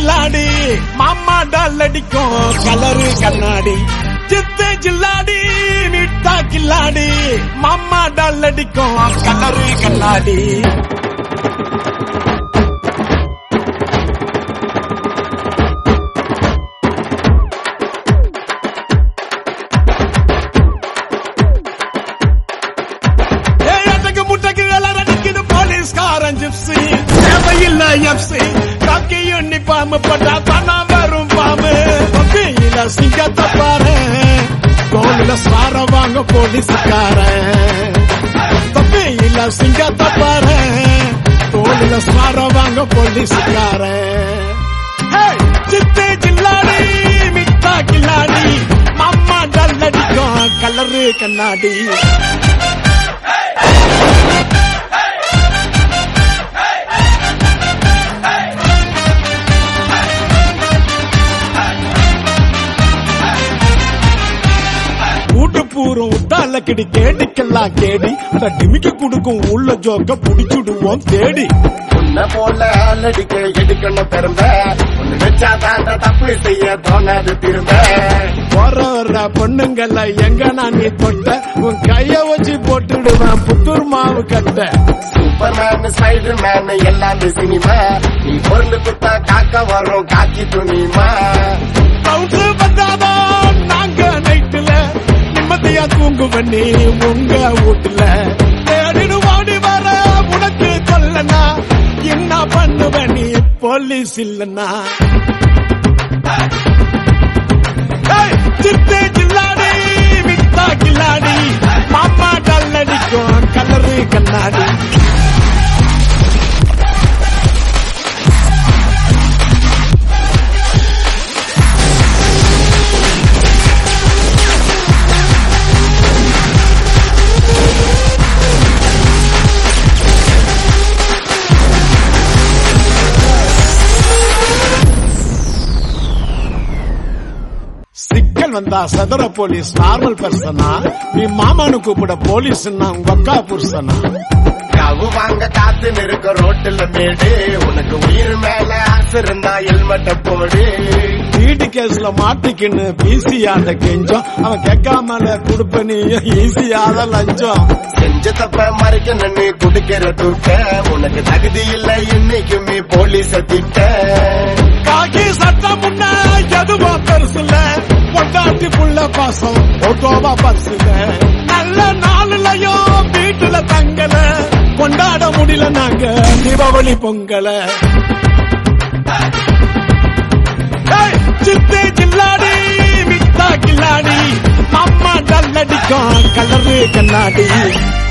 கில்லாடி மாமா டால் அடிக்கும் கலரு கண்ணாடி சித்து ஜில்லாடி நிட்டா கில்லாடி மாமா டால் அடிக்கும் கலரு கண்ணாடி ஏய், அடக்கு முட்டைக்கு எல்லாம் அடிக்குது போலீஸ்காரன் ஜிப்ஸி தேவையில்லை எப்சி காக்கி யூனிஃபார்ம் போட்டா தானா வரும் பாம்பு தொப்பியில சிங்கத்தை பாரு தோல்ல சார வாங்க போலீஸ்காரன் தொப்பியில சிங்கத்தை பாரு தோல்ல சார வாங்க போலீஸ்காரன் ஹேய், சித்து ஜில்லாடி மிட்டா கில்லாடி மாமா டல்லடிக்கும் கலரு கண்ணாடி கூட்டு பூரம் உட்டால கிடி கேடிக்கெல்லாம் கேடி அந்த டிமிக்க குடுக்கும் உள்ள ஜோக்க புடிச்சுடுவோம் தேடி உன்னை போல ஆளடிக்க எடுக்கணும் பெரும்ப ஒண்ணு வச்சா தாண்ட தப்பு செய்ய தோணாது திரும்ப வர வர பொண்ணுங்கள எங்க நான் நீ தொட்ட உன் கைய வச்சு போட்டுடுவேன் புத்தூர் மாவு கட்ட சூப்பர் மேன் ஸ்பைடர் மேன் எல்லாமே சினிமா நீ பொருள் குத்தா காக்க வரும் காக்கி துணிமா ரவுண்டு வந்தாதான் நாங்க நைட்டுல நிம்மதியா தூங்கு பண்ணி உங்க வீட்டுல தேடிடு ஓடி வர உனக்கு சொல்லனா என்ன பண்ணுவ நீ போலீஸ் இல்லனா ஏய், சித்து ஜில்லாடி மித்தா கில்லாடி மாமா கல்லடிக்கும் கலரு கண்ணாடி சிக்கல் வந்தா சதுர போலீஸ் நார்மல் பர்சனா நீ மாமானு கூப்பிட போலீஸ் உங்க அக்கா புருஷனா கவு வாங்க காத்து நிற்க ரோட்டுல மேடு உனக்கு உயிர் மேல ஆசை இருந்தா ஹெல்மெட்ட போடு வீட்டு கேஸ்ல மாட்டிக்கின்னு பிசியாண்ட கெஞ்சம் அவன் கேட்காமல கொடுப்ப நீ ஈஸியாத லஞ்சம் செஞ்ச தப்ப மறைக்க நின்னு குடுக்கிற தூக்க உனக்கு தகுதி இல்ல இன்னைக்குமே போலீஸ திட்ட காக்கி சட்டம் முன்ன எதுவும் பெருசுல பொண்டாட்டி புள்ள பாசம் ஓட்டோவா பரிசுல நல்ல நாளுலயும் வீட்டுல தங்கல கொண்டாட முடியல நாங்க தீபாவளி பொங்கல ஏய், சித்து ஜில்லாடி மித்தா கில்லாடி அம்மா டல்லடிக்கும் கலரு கண்ணாடி